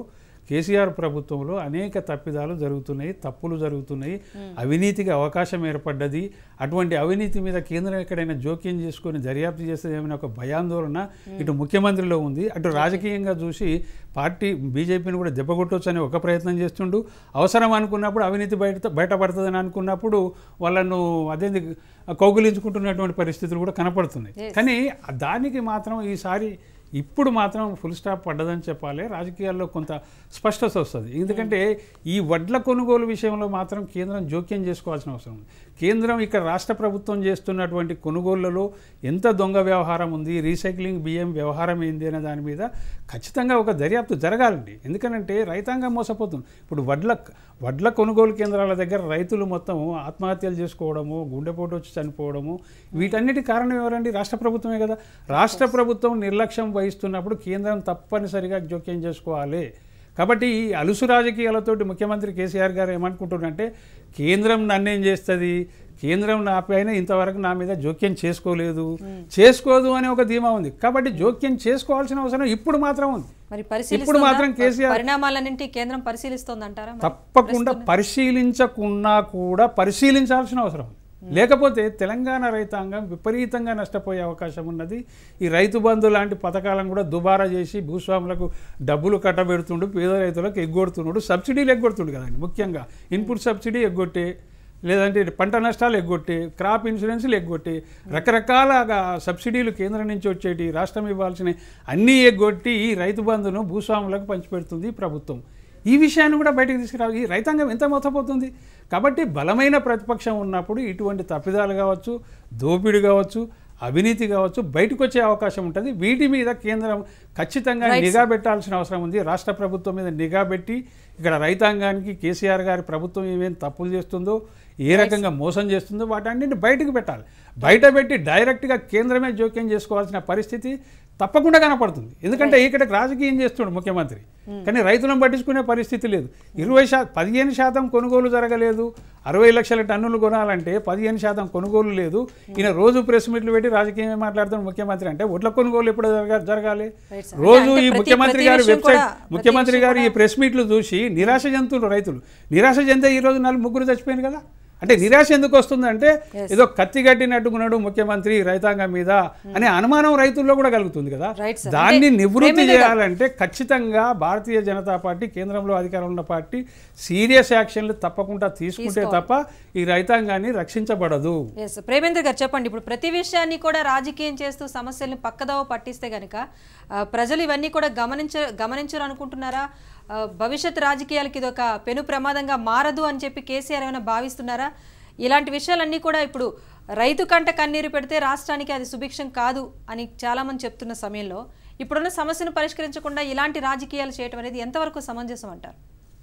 కేసీఆర్ ప్రభుత్వంలో అనేక తప్పిదాలు జరుగుతున్నాయి తప్పులు జరుగుతున్నాయి అవినీతికి అవకాశం ఏర్పడ్డది అటువంటి అవినీతి మీద కేంద్రం ఎక్కడైనా జోక్యం చేసుకొని దర్యాప్తు చేసేదేమైనా ఒక భయాందోళన ఇటు ముఖ్యమంత్రిలో ఉంది అటు రాజకీయంగా చూసి పార్టీ బీజేపీని కూడా దెబ్బకొట్టొచ్చు అని ఒక ప్రయత్నం చేస్తుండు అవసరం అనుకున్నప్పుడు అవినీతి బయట బయటపడుతుందని అనుకున్నప్పుడు వాళ్ళను అదేంది కౌగులించుకుంటున్నటువంటి పరిస్థితులు కూడా కనపడుతున్నాయి కానీ దానికి మాత్రం ఈసారి ఇప్పుడు మాత్రం ఫుల్ స్టాప్ పడ్డదని చెప్పాలి రాజకీయాల్లో కొంత స్పష్టత వస్తుంది ఎందుకంటే ఈ వడ్ల కొనుగోలు విషయంలో మాత్రం కేంద్రం జోక్యం చేసుకోవాల్సిన అవసరం ఉంది కేంద్రం ఇక్కడ రాష్ట్ర ప్రభుత్వం చేస్తున్నటువంటి కొనుగోళ్లలో ఎంత దొంగ వ్యవహారం ఉంది రీసైక్లింగ్ బియ్యం వ్యవహారం ఏంది అనే దాని మీద ఖచ్చితంగా ఒక దర్యాప్తు జరగాలండి ఎందుకంటే రైతాంగం మోసపోతుంది ఇప్పుడు వడ్ల వడ్ల కొనుగోలు కేంద్రాల దగ్గర రైతులు మొత్తం ఆత్మహత్యలు చేసుకోవడము గుండెపోటు వచ్చి చనిపోవడము వీటన్నిటి కారణం ఎవరండి రాష్ట్ర ప్రభుత్వమే కదా రాష్ట్ర ప్రభుత్వం నిర్లక్ష్యం వహిస్తున్నప్పుడు కేంద్రం తప్పనిసరిగా జోక్యం చేసుకోవాలి కాబట్టి ఈ అలుసు రాజకీయాలతోటి ముఖ్యమంత్రి కేసీఆర్ గారు ఏమనుకుంటున్నారంటే కేంద్రం నన్నేం చేస్తుంది కేంద్రం నా పైన ఇంతవరకు నా మీద జోక్యం చేసుకోలేదు చేసుకోదు అనే ఒక ధీమా ఉంది కాబట్టి జోక్యం చేసుకోవాల్సిన అవసరం ఇప్పుడు మాత్రం ఉంది మరి ఇప్పుడు మాత్రం పరిశీలిస్తుందా కేసీఆర్ పరిణామాలన్నింటి కేంద్రం పరిశీలిస్తోందంటారా మరి? తప్పకుండా పరిశీలించకున్నా కూడా పరిశీలించాల్సిన అవసరం ఉంది. లేకపోతే తెలంగాణ రైతాంగం విపరీతంగా నష్టపోయే అవకాశం ఉన్నది ఈ రైతు బంధు లాంటి పథకాలను కూడా దుబారా చేసి భూస్వాములకు డబ్బులు కట్టబెడుతుండు పేద రైతులకు ఎగ్గొడుతున్నాడు సబ్సిడీలు ఎగ్గొడుతుండు కదండి ముఖ్యంగా ఇన్పుట్ సబ్సిడీ ఎగ్గొట్టే లేదంటే పంట నష్టాలు ఎగ్గొట్టి క్రాప్ ఇన్సూరెన్స్లు ఎగ్గొట్టి రకరకాల సబ్సిడీలు కేంద్రం నుంచి వచ్చేటి రాష్ట్రం ఇవ్వాల్సిన అన్నీ ఎగ్గొట్టి ఈ రైతు బంధును భూస్వాములకు పంచిపెడుతుంది ఈ ప్రభుత్వం ఈ విషయాన్ని కూడా బయటకు తీసుకురావాలి ఈ రైతాంగం ఎంత మోసపోతుంది కాబట్టి బలమైన ప్రతిపక్షం ఉన్నప్పుడు ఇటువంటి తప్పిదాలు కావచ్చు దోపిడీ కావచ్చు అవినీతి కావచ్చు బయటకు వచ్చే అవకాశం ఉంటుంది వీటి మీద కేంద్రం ఖచ్చితంగా నిఘా పెట్టాల్సిన అవసరం ఉంది రాష్ట్ర ప్రభుత్వం మీద నిఘా పెట్టి ఇక్కడ రైతాంగానికి కేసీఆర్ గారి ప్రభుత్వం ఏమేం తప్పులు చేస్తుందో ఏ రకంగా మోసం చేస్తుందో వాటన్నింటిని బయటకు పెట్టాలి బయట పెట్టి డైరెక్ట్గా కేంద్రమే జోక్యం చేసుకోవాల్సిన పరిస్థితి తప్పకుండా కనపడుతుంది ఎందుకంటే ఇక్కడ రాజకీయం చేస్తున్నాడు ముఖ్యమంత్రి కానీ రైతులను పట్టించుకునే పరిస్థితి లేదు ఇరవై శాతం పదిహేను శాతం కొనుగోలు జరగలేదు అరవై లక్షల టన్నులు కొనాలంటే పదిహేను శాతం కొనుగోలు లేదు ఈయన రోజు ప్రెస్ మీట్లు పెట్టి రాజకీయం మాట్లాడుతున్న ముఖ్యమంత్రి అంటే ఒడ్ల కొనుగోలు ఎప్పుడు జరగా- జరగాలి Right, sir. రోజు అంటే ఈ ప్రతి- ముఖ్యమంత్రి ప్రతి గారి విషయం వెబ్సైట్ కూడా- ప్రతి ముఖ్యమంత్రి విషయం గారు ఈ ప్రెస్ మీట్లు చూసి నిరాశ చెందుతున్నారు రైతులు నిరాశ చెందే ఈ రోజు నాలుగు ముగ్గురు చచ్చిపోయింది కదా అంటే నిరాశ ఎందుకు వస్తుందంటే ఏదో కత్తి కట్టినట్టుకున్నాడు ముఖ్యమంత్రి రైతాంగం మీద అనే అనుమానం రైతుల్లో కూడా కలుగుతుంది కదా Right, sir. దాన్ని అంటే నివృత్తి ప్రేమేంద్ర గారు- చేయాలంటే ఖచ్చితంగా భారతీయ జనతా పార్టీ కేంద్రంలో అధికారంలో ఉన్న పార్టీ సీరియస్ యాక్షన్లు తప్పకుండా తీసుకుంటే తప్ప ఈ రైతాంగాన్ని రక్షించబడదు ఎస్ ప్రేమేంద్ర గారు చెప్పండి ఇప్పుడు ప్రతి విషయాన్ని కూడా రాజకీయం చేస్తూ సమస్యల్ని పక్కదోవ పట్టిస్తే గనక ఆ, ప్రజలు ఇవన్నీ కూడా గమనించ గమనించరు అనుకుంటున్నారా ఆ, భవిష్యత్ రాజకీయాలకి ఇది ఒక పెను ప్రమాదంగా మారదు అని చెప్పి కేసీఆర్ ఏమైనా భావిస్తున్నారా ఇలాంటి విషయాలన్నీ కూడా ఇప్పుడు రైతు కంట కన్నీరు పెడితే రాష్ట్రానికి అది సుభిక్షం కాదు అని చాలామంది చెప్తున్న సమయంలో ఇప్పుడున్న సమస్యను పరిష్కరించకుండా ఇలాంటి రాజకీయాలు చేయడం అనేది ఎంతవరకు సమంజసం అంటారు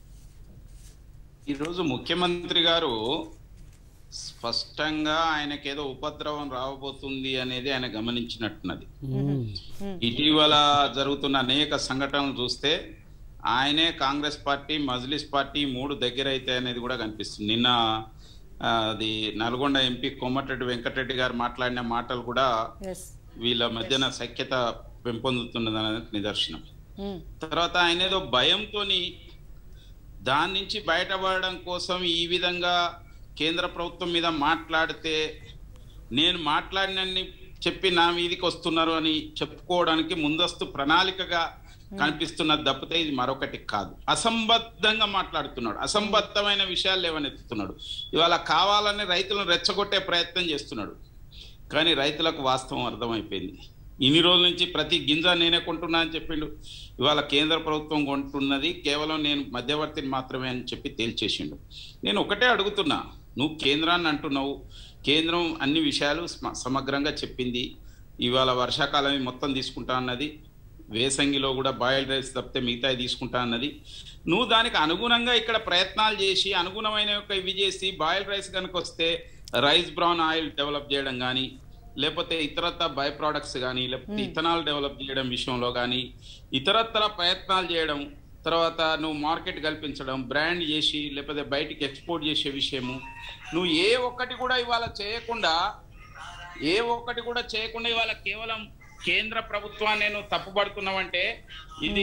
ఈరోజు ముఖ్యమంత్రి గారు స్పష్టంగా ఆయనకేదో ఉపద్రవం రావబోతుంది అనేది ఆయన గమనించినట్టున్నది ఇటీవల జరుగుతున్న అనేక సంఘటనలు చూస్తే ఆయనే కాంగ్రెస్ పార్టీ మజ్లిస్ పార్టీ మూడు దగ్గర అయితే అనేది కూడా కనిపిస్తుంది నిన్న ఆ, అది నల్గొండ ఎంపీ కోమటిరెడ్డి వెంకటరెడ్డి గారు మాట్లాడిన మాటలు కూడా ఎస్ వీళ్ళ మధ్యన సఖ్యత పెంపొందుతున్నదనే నిదర్శనం తర్వాత ఆయన ఏదో భయంతోని దాని నుంచి బయటపడడం కోసం ఈ విధంగా కేంద్ర ప్రభుత్వం మీద మాట్లాడితే నేను మాట్లాడినన్ని చెప్పి నా మీదికి వస్తున్నారు అని చెప్పుకోవడానికి ముందస్తు ప్రణాళికగా కనిపిస్తున్నది తప్పితే ఇది మరొకటి కాదు అసంబద్ధంగా మాట్లాడుతున్నాడు అసంబద్ధమైన విషయాలు లేవనెత్తుతున్నాడు ఇవాళ కావాలని రైతులను రెచ్చగొట్టే ప్రయత్నం చేస్తున్నాడు కానీ రైతులకు వాస్తవం అర్థమైపోయింది ఇన్ని రోజుల నుంచి ప్రతి గింజ నేనే కొంటున్నా అని చెప్పిండు ఇవాళ కేంద్ర ప్రభుత్వం కొంటున్నది కేవలం నేను మధ్యవర్తిని మాత్రమే అని చెప్పి తేల్చేసిండు నేను ఒకటే అడుగుతున్నా నువ్వు కేంద్రాన్ని అంటున్నావు కేంద్రం అన్ని విషయాలు స్మ- సమగ్రంగా చెప్పింది ఇవాళ వర్షాకాలం మొత్తం తీసుకుంటా అన్నది వేసంగిలో కూడా బాయిల్డ్ రైస్ తప్పితే మిగతాయి తీసుకుంటా అన్నది నువ్వు దానికి అనుగుణంగా ఇక్కడ ప్రయత్నాలు చేసి అనుగుణమైన యొక్క ఇవి చేసి బాయిల్డ్ రైస్ కనుక వస్తే రైస్ బ్రౌన్ ఆయిల్ డెవలప్ చేయడం కానీ లేకపోతే ఇతరత్ర బై ప్రోడక్ట్స్ కానీ లేకపోతే ఇథనాల్ డెవలప్ చేయడం విషయంలో కానీ ఇతరత్ర ప్రయత్నాలు చేయడం తర్వాత నువ్వు మార్కెట్ కల్పించడం బ్రాండ్ చేసి లేకపోతే బయటికి ఎక్స్పోర్ట్ చేసే విషయము నువ్వు ఏ ఒక్కటి కూడా ఇవాళ చేయకుండా ఏ ఒక్కటి కూడా చేయకుండా ఇవాళ కేవలం కేంద్ర ప్రభుత్వాన్ని నేను తప్పుపడుతున్నావంటే ఇది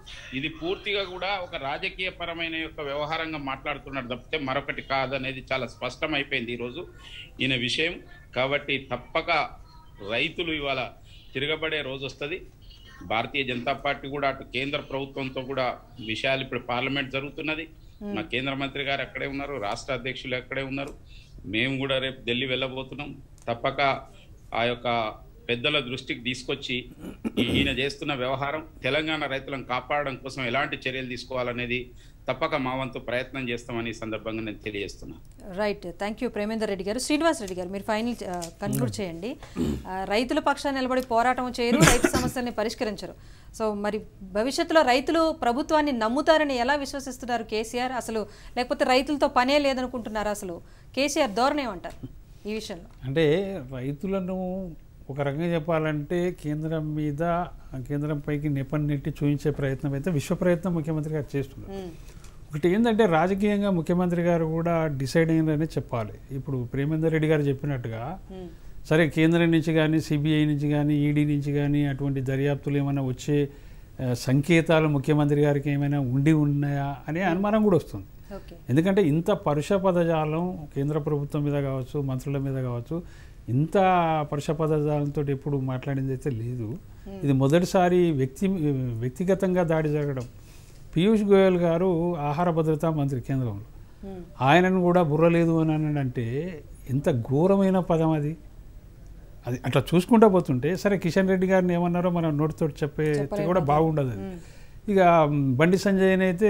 ఇది పూర్తిగా కూడా ఒక రాజకీయ పరమైన యొక్క వ్యవహారంగా మాట్లాడుతున్నాడు తప్పితే మరొకటి కాదనేది చాలా స్పష్టమైపోయింది ఈరోజు ఈయన విషయం కాబట్టి తప్పక రైతులు ఇవాళ తిరగబడే రోజు వస్తుంది భారతీయ జనతా పార్టీ కూడా అటు కేంద్ర ప్రభుత్వంతో కూడా విషయాలు ఇప్పుడు పార్లమెంట్ జరుగుతున్నది మా కేంద్ర మంత్రి గారు అక్కడే ఉన్నారు రాష్ట్ర అధ్యక్షులు అక్కడే ఉన్నారు మేము కూడా రేపు ఢిల్లీ వెళ్ళబోతున్నాం తప్పక ఆ యొక్క పెద్దల దృష్టికి తీసుకొచ్చి ఈయన చేస్తున్న వ్యవహారం తెలంగాణ రైతులను కాపాడడం కోసం ఎలాంటి చర్యలు తీసుకోవాలనేది తప్పక మా వంతు ప్రయత్నం చేస్తామని ఈ సందర్భంగా నేను తెలియజేస్తున్నాను right thank you Premender Reddy garu Srinivas Reddy గారు మీరు ఫైనల్ కన్క్లూడ్ చేయండి ఆ, రైతుల పక్షాన్ని నిలబడి పోరాటం చేయరు రైతు సమస్యల్ని పరిష్కరించరు సో మరి భవిష్యత్తులో రైతులు ప్రభుత్వాన్ని నమ్ముతారని ఎలా విశ్వసిస్తున్నారు కేసీఆర్ అసలు లేకపోతే రైతులతో పనే లేదనుకుంటున్నారు అసలు కేసీఆర్ ధోరణి ఏమంటారు ఈ విషయంలో అంటే రైతులను ఒక రకంగా చెప్పాలంటే కేంద్రం మీద కేంద్రం పైకి నెపం నెట్టి చూపించే ప్రయత్నం అయితే విశ్వ ప్రయత్నం ముఖ్యమంత్రి గారు చేస్తున్నారు మ్మ్. ఒకటి ఏంటంటే రాజకీయంగా ముఖ్యమంత్రి గారు కూడా డిసైడ్ అయ్యిందని చెప్పాలి ఇప్పుడు ప్రేమేందర్ రెడ్డి గారు చెప్పినట్టుగా మ్మ్. సరే కేంద్రం నుంచి కానీ సిబిఐ నుంచి కానీ ఈడీ నుంచి కానీ అటువంటి దర్యాప్తులు ఏమైనా వచ్చే ఆ, సంకేతాలు ముఖ్యమంత్రి గారికి ఏమైనా ఉండి ఉన్నాయా అనే అనుమానం కూడా వస్తుంది ఓకే ఎందుకంటే ఇంత పరుష పదజాలం కేంద్ర ప్రభుత్వం మీద కావచ్చు మంత్రుల మీద కావచ్చు ఇంత పరుష పదజాలంతో ఎప్పుడు మాట్లాడింది అయితే లేదు ఇది మొదటిసారి వ్యక్తి వ్యక్తిగతంగా దాడి జరగడం పీయూష్ గోయల్ గారు ఆహార భద్రతా మంత్రి కేంద్రంలో మ్మ్. ఆయనను కూడా బుర్రలేదు అని అన్నాడంటే ఎంత ఘోరమైన పదం అది అది అట్లా చూసుకుంటా పోతుంటే సరే కిషన్ రెడ్డి గారిని ఏమన్నారో మనం నోటితో చెప్పే కూడా బాగుండదు అది ఇక మ్, బండి సంజయ్ అయితే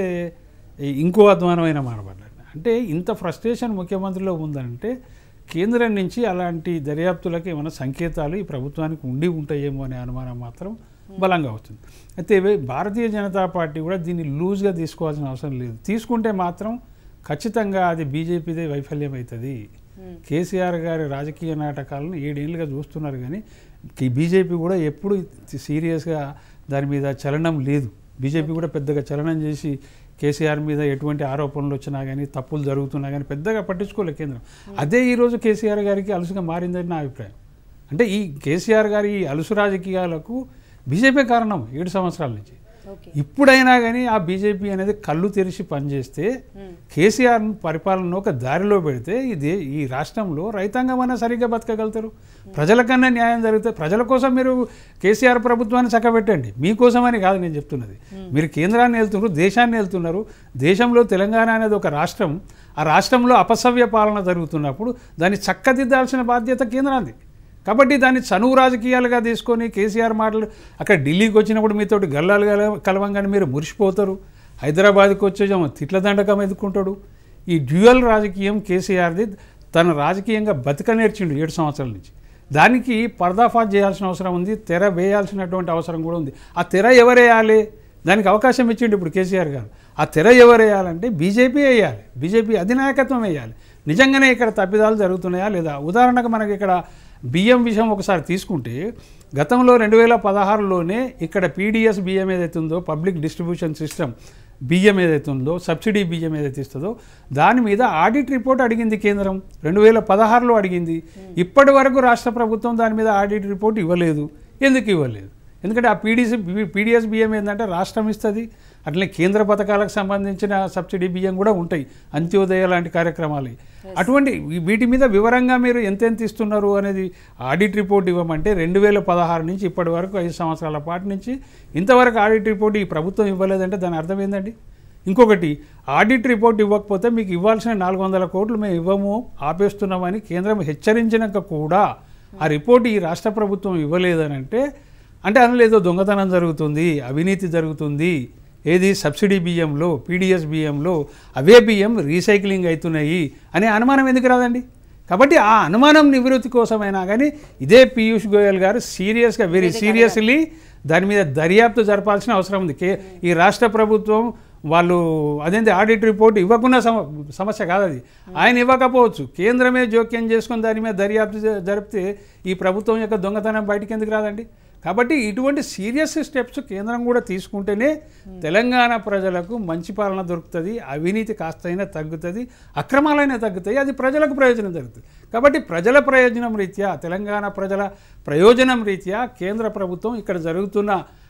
ఈ- ఇంకో అధ్వానమైన మానబడ్డాడు అంటే ఇంత ఫ్రస్ట్రేషన్ ముఖ్యమంత్రిలో ఉందంటే కేంద్రం నుంచి అలాంటి దర్యాప్తులకు ఏమైనా సంకేతాలు ఈ ప్రభుత్వానికి ఉండి ఉంటాయేమో అనే అనుమానం మాత్రం బలంగా వస్తుంది అయితే ఇవే భారతీయ జనతా పార్టీ కూడా దీన్ని లూజ్గా తీసుకోవాల్సిన అవసరం లేదు తీసుకుంటే మాత్రం ఖచ్చితంగా అది బీజేపీదే వైఫల్యం అవుతుంది కేసీఆర్ గారి రాజకీయ నాటకాలను ఏడేళ్ళుగా చూస్తున్నారు కానీ ఈ బీజేపీ కూడా ఎప్పుడు సీరియస్గా దాని మీద చలనం లేదు బీజేపీ కూడా పెద్దగా చలనం చేసి కేసీఆర్ మీద ఎటువంటి ఆరోపణలు వచ్చినా కానీ తప్పులు జరుగుతున్నా కానీ పెద్దగా పట్టించుకోలేదు కేంద్రం అదే ఈరోజు కేసీఆర్ గారికి అలుసుగా మారిందని నా అభిప్రాయం అంటే ఈ కేసీఆర్ గారి ఈ అలుసు రాజకీయాలకు బీజేపీ కారణం ఏడు సంవత్సరాల నుంచి ఓకే ఇప్పుడైనా కానీ ఆ బీజేపీ అనేది కళ్ళు తెరిచి పనిచేస్తే కేసీఆర్ పరిపాలన ఒక దారిలో పెడితే ఇది ఈ రాష్ట్రంలో రైతాంగం అయినా సరిగ్గా బతకగలుగుతారు ప్రజలకన్నా న్యాయం జరుగుతుంది ప్రజల కోసం మీరు కేసీఆర్ ప్రభుత్వాన్ని చక్కబెట్టండి మీకోసమని కాదు నేను చెప్తున్నది మీరు కేంద్రాన్ని వెళ్తున్నారు దేశాన్ని వెళ్తున్నారు దేశంలో తెలంగాణ అనేది ఒక రాష్ట్రం ఆ రాష్ట్రంలో అపసవ్య పాలన జరుగుతున్నప్పుడు దాన్ని చక్కదిద్దాల్సిన బాధ్యత కేంద్రాన్ని కాబట్టి దాన్ని చనువు రాజకీయాలుగా తీసుకొని కేసీఆర్ మాటలు అక్కడ ఢిల్లీకి వచ్చినప్పుడు మీతోటి గల్లాలు కల కలవంగానే మీరు మురిసిపోతారు హైదరాబాద్కి వచ్చేమో తిట్ల దండకం ఎదుర్కొంటాడు ఈ డ్యూయల్ రాజకీయం కేసీఆర్ది తన రాజకీయంగా బతిక నేర్చిండు ఏడు సంవత్సరాల నుంచి దానికి పర్దాఫాజ్ చేయాల్సిన అవసరం ఉంది తెర వేయాల్సినటువంటి అవసరం కూడా ఉంది ఆ తెర ఎవరేయాలి దానికి అవకాశం ఇచ్చిండు ఇప్పుడు కేసీఆర్ గారు ఆ తెర ఎవరు వేయాలంటే బీజేపీ వేయాలి బీజేపీ అధినాయకత్వం వేయాలి నిజంగానే ఇక్కడ తప్పిదాలు జరుగుతున్నాయా లేదా ఉదాహరణకు మనకి ఇక్కడ బియ్యం విషయం ఒకసారి తీసుకుంటే గతంలో రెండు వేల పదహారులోనే ఇక్కడ పీడిఎస్ బియ్యం ఏదైతే ఉందో పబ్లిక్ డిస్ట్రిబ్యూషన్ సిస్టమ్ బియ్యం ఏదైతే ఉందో సబ్సిడీ బియ్యం ఏదైతే ఇస్తుందో దాని మీద ఆడిట్ రిపోర్ట్ అడిగింది కేంద్రం రెండు వేల పదహారులో అడిగింది ఇప్పటి వరకు రాష్ట్ర ప్రభుత్వం దాని మీద ఆడిట్ రిపోర్ట్ ఇవ్వలేదు ఎందుకు ఇవ్వలేదు ఎందుకంటే ఆ పీడీసీ పీడిఎస్ బియ్యం ఏంటంటే రాష్ట్రం ఇస్తుంది అట్లనే కేంద్ర పథకాలకు సంబంధించిన సబ్సిడీ బియ్యం కూడా ఉంటాయి అంత్యోదయ లాంటి కార్యక్రమాలు అటువంటి వీటి మీద వివరంగా మీరు ఎంతెంత ఇస్తున్నారు అనేది ఆడిట్ రిపోర్ట్ ఇవ్వమంటే రెండు వేల పదహారు నుంచి ఇప్పటి వరకు ఐదు సంవత్సరాల పాటు నుంచి ఇంతవరకు ఆడిట్ రిపోర్ట్ ఈ ప్రభుత్వం ఇవ్వలేదంటే దాని అర్థం ఏందండి ఇంకొకటి ఆడిట్ రిపోర్ట్ ఇవ్వకపోతే మీకు ఇవ్వాల్సిన నాలుగు వందల కోట్లు మేము ఇవ్వము ఆపేస్తున్నామని కేంద్రం హెచ్చరించినాక కూడా ఆ రిపోర్ట్ ఈ రాష్ట్ర ప్రభుత్వం ఇవ్వలేదని అంటే అంటే అందులో ఏదో దొంగతనం జరుగుతుంది అవినీతి జరుగుతుంది ఏది సబ్సిడీ బియ్యంలో పీడిఎస్ బియ్యంలో అవే బియ్యం రీసైక్లింగ్ అవుతున్నాయి అనే అనుమానం ఎందుకు రాదండి కాబట్టి ఆ అనుమానం నివృత్తి కోసమైనా కానీ ఇదే పీయూష్ గోయల్ గారు సీరియస్గా వెరీ సీరియస్లీ దాని మీద దర్యాప్తు జరపాల్సిన అవసరం ఉంది కే ఈ రాష్ట్ర ప్రభుత్వం వాళ్ళు అదేంటి ఆడిట్ రిపోర్ట్ ఇవ్వకుండా సమ సమస్య కాదు అది ఆయన ఇవ్వకపోవచ్చు కేంద్రమే జోక్యం చేసుకుని దాని మీద దర్యాప్తు జ- జరిపితే ఈ ప్రభుత్వం యొక్క దొంగతనం బయటికి ఎందుకు రాదండి కాబట్టి ఇటువంటి సీరియస్ స్టెప్స్ కేంద్రం కూడా తీసుకుంటేనే తెలంగాణ ప్రజలకు మంచి పాలన దొరుకుతుంది అవినీతి కాస్తైనా తగ్గుతుంది అక్రమాలైనా తగ్గుతాయి అది ప్రజలకు ప్రయోజనం జరుగుతుంది కాబట్టి ప్రజల ప్రయోజనం రీత్యా తెలంగాణ ప్రజల ప్రయోజనం రీత్యా కేంద్ర ప్రభుత్వం ఇక్కడ జరుగుతున్న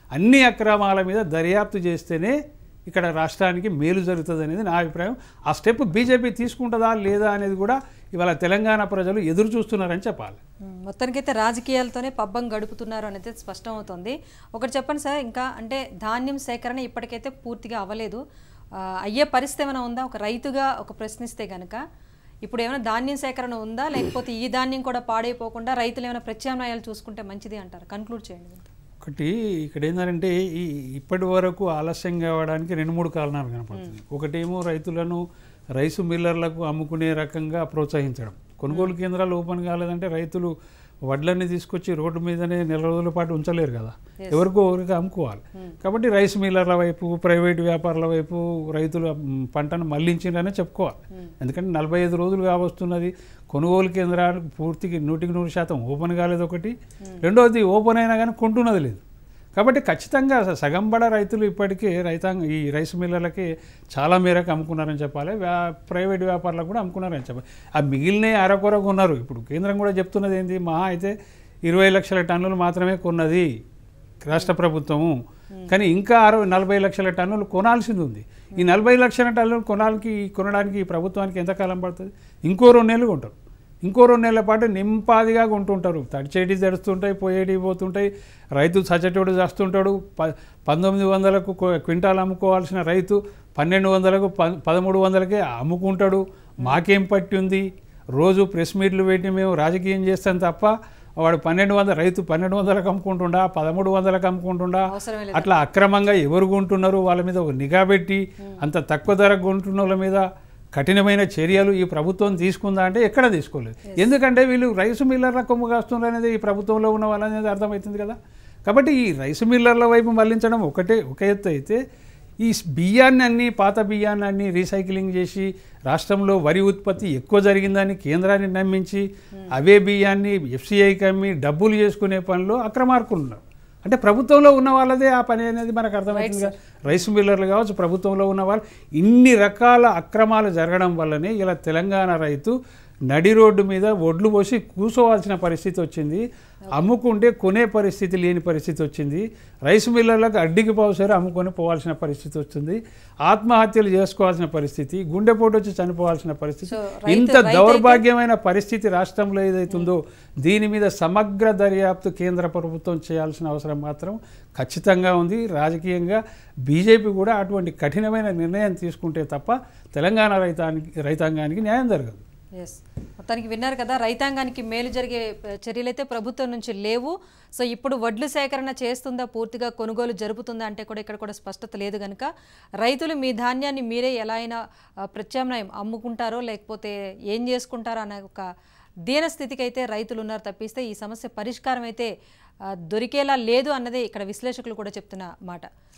అన్ని అక్రమాల మీద దర్యాప్తు చేస్తేనే ఇక్కడ రాష్ట్రానికి మేలు జరుగుతుంది అనేది నా అభిప్రాయం ఆ స్టెప్ బీజేపీ తీసుకుంటుందా లేదా అనేది కూడా ఇవాళ తెలంగాణ ప్రజలు ఎదురు చూస్తున్నారని చెప్పాలి మ్మ్. మొత్తానికైతే రాజకీయాలతోనే పబ్బం గడుపుతున్నారు అనేది స్పష్టం అవుతుంది ఒకటి చెప్పండి సార్ ఇంకా అంటే ధాన్యం సేకరణ ఇప్పటికైతే పూర్తిగా అవ్వలేదు ఆ, అయ్యే పరిస్థితి ఏమైనా ఉందా ఒక రైతుగా ఒక ప్రశ్నిస్తే గనక ఇప్పుడు ఏమైనా ధాన్యం సేకరణ ఉందా లేకపోతే ఈ ధాన్యం కూడా పాడైపోకుండా రైతులు ఏమైనా ప్రత్యామ్నాయాలు చూసుకుంటే మంచిది అంటారు కన్క్లూడ్ చేయండి ఒకటి ఇక్కడ ఏంటంటే ఈ ఇప్పటి వరకు ఆలస్యం కావడానికి రెండు మూడు కారణాలు కనపడుతుంది ఒకటేమో రైతులను రైసు మిల్లర్లకు అమ్ముకునే రకంగా ప్రోత్సహించడం కొనుగోలు కేంద్రాలు ఓపెన్ కాలేదంటే రైతులు వడ్లన్నీ తీసుకొచ్చి రోడ్డు మీదనే నెల రోజుల పాటు ఉంచలేరు కదా ఎవరికో ఎవరికి అమ్ముకోవాలి కాబట్టి రైస్ మిల్లర్ల వైపు ప్రైవేట్ వ్యాపారుల వైపు రైతుల మ్, పంటను మళ్లించిందనే చెప్పుకోవాలి ఎందుకంటే నలభై ఐదు రోజులు కావస్తున్నది కొనుగోలు కేంద్రాలు పూర్తికి నూటికి నూరు శాతం ఓపెన్ కాలేదు ఒకటి రెండవది ఓపెన్ అయినా కానీ కొంటున్నది లేదు కాబట్టి ఖచ్చితంగా స- సగం బడ రైతులు ఇప్పటికే రైతాంగ ఈ రైస్ మిల్లర్లకి చాలా మేరకు అమ్ముకున్నారని చెప్పాలి వ్యా ప్రైవేట్ వ్యాపారులకు కూడా అమ్ముకున్నారని చెప్పాలి ఆ మిగిలిన అరకొరకు ఉన్నారు ఇప్పుడు కేంద్రం కూడా చెప్తున్నది ఏంటి మహా అయితే ఇరవై లక్షల టన్నులు మాత్రమే కొన్నది రాష్ట్ర ప్రభుత్వము కానీ ఇంకా అరవై నలభై లక్షల టన్నులు కొనాల్సింది ఉంది ఈ నలభై లక్షల టన్నులు కొనాలకి కొనడానికి ఈ ప్రభుత్వానికి ఎంతకాలం పడుతుంది ఇంకో రెండు నెలలు కొంటారు ఇంకో రెండు నెలల పాటు నింపాదిగా కొంటుంటారు తడిచేటి తడుస్తుంటాయి పోయేటి పోతుంటాయి రైతు సచటోడు చేస్తుంటాడు ప పంతొమ్మిది వందలకు కొ- క్వింటాల్ అమ్ముకోవాల్సిన రైతు పన్నెండు వందలకు ప పదమూడు వందలకే అమ్ముకుంటాడు మాకేం పట్టి ఉంది రోజు ప్రెస్ మీట్లు పెట్టి మేము రాజకీయం చేస్తాం తప్ప వాడు పన్నెండు వందల రైతు పన్నెండు వందలకు అమ్ముకుంటుండా పదమూడు వందలకు అమ్ముకుంటుండా అవసరమే లేదు అట్లా అక్రమంగా ఎవరు కొంటున్నారు వాళ్ళ మీద ఒక నిఘా పెట్టి అంత తక్కువ ధరకు కొంటున్న వాళ్ళ మీద కఠినమైన చర్యలు ఈ ప్రభుత్వం తీసుకుందా అంటే ఎక్కడ తీసుకోలేదు ఎందుకంటే వీళ్ళు రైసు మిల్లర్ల కొమ్ము కాస్తున్నారు అనేది ఈ ప్రభుత్వంలో ఉన్న వాళ్ళనేది అర్థమవుతుంది కదా కాబట్టి ఈ రైసు మిల్లర్ల వైపు మళ్లించడం ఒకటే ఒక ఎత్తు అయితే ఈ స్- బియ్యాన్ని అన్ని పాత బియ్యాన్ని అన్ని రీసైక్లింగ్ చేసి రాష్ట్రంలో వరి ఉత్పత్తి ఎక్కువ జరిగిందని కేంద్రాన్ని నమ్మించి అవే బియ్యాన్ని ఎఫ్సిఐకి అమ్మి డబ్బులు చేసుకునే పనిలో అక్రమార్కులు ఉన్నారు అంటే ప్రభుత్వంలో ఉన్న వాళ్ళదే ఆ పని అనేది మనకు అర్థమవుతుంది కదా రైస్ మిల్లర్లు కావచ్చు ప్రభుత్వంలో ఉన్న వాళ్ళు ఇన్ని రకాల అక్రమాలు జరగడం వల్లనే ఇలా తెలంగాణ రైతు నడి రోడ్డు మీద ఒడ్లు పోసి కూసోవాల్సిన పరిస్థితి వచ్చింది అమ్ముకుంటే కొనే పరిస్థితి లేని పరిస్థితి వచ్చింది రైస్ మిల్లర్లకు అడ్డికి పోసారు అమ్ముకొని పోవాల్సిన పరిస్థితి వచ్చింది ఆత్మహత్యలు చేసుకోవాల్సిన పరిస్థితి గుండెపోటు వచ్చి చనిపోవాల్సిన పరిస్థితి So, రైతు- ఇంత రైతు అయితే- దౌర్భాగ్యమైన పరిస్థితి రాష్ట్రంలో ఏదైతుందో దీని మీద సమగ్ర దర్యాప్తు కేంద్ర ప్రభుత్వం చేయాల్సిన అవసరం మాత్రం ఖచ్చితంగా ఉంది రాజకీయంగా బీజేపీ కూడా అటువంటి కఠినమైన నిర్ణయం తీసుకుంటే తప్ప తెలంగాణ రైతానికి రైతాంగానికి న్యాయం జరగదు ఎస్ మొత్తానికి విన్నారు కదా రైతాంగానికి మేలు జరిగే ఆ, చర్యలైతే ప్రభుత్వం నుంచి లేవు సో ఇప్పుడు వడ్లు సేకరణ చేస్తుందా పూర్తిగా కొనుగోలు జరుపుతుందా అంటే కూడా ఇక్కడ కూడా స్పష్టత లేదు కనుక రైతులు మీ ధాన్యాన్ని మీరే ఎలా అయినా ఆ, ప్రత్యామ్నాయం అమ్ముకుంటారో లేకపోతే ఏం చేసుకుంటారో అనే ఒక దీన స్థితికి అయితే రైతులు ఉన్నారు తప్పిస్తే ఈ సమస్య పరిష్కారం అయితే ఆ, దొరికేలా లేదు అన్నదే ఇక్కడ విశ్లేషకులు కూడా చెప్తున్న మాట